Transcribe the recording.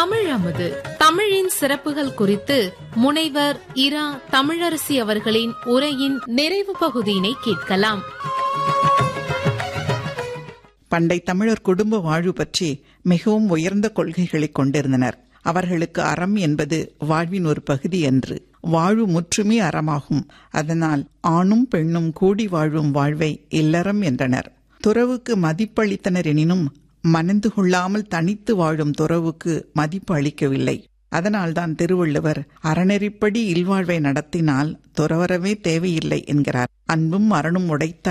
தமிழ் அமுது தமிழின் சிறப்புகள் குறித்து முனைவர் இரா தமிழரசி அவர்களின் உரையின் நிறைவு பகுதியினை கேட்கலாம் பண்டை தமிழர் குடும்ப வாழ்வு பற்றி மிகவும் உயர்ந்த கொள்கைகளை கொண்டிருந்தனர் அவர்களுக்கு அறம் என்பது வாழ்வின் ஒரு பகுதி என்று வாழ்வு முற்றுமே அறமாகும் அதனால் ஆணும் பெண்ணும் கூடி வாழும் வாழ்வை இல்லறம் என்றனர் துறவுக்கு மதிப்பளித்தனர் எனினும் மணந்து கொள்ளாமல் தனித்து வாழும் துறவுக்கு மதிப்பு அளிக்கவில்லை அதனால்தான் திருவள்ளுவர் அறநெறிப்படி இல்வாழ்வை நடத்தினால் துறவரவே தேவையில்லை என்கிறார் அன்பும் அறனும் உடைத்த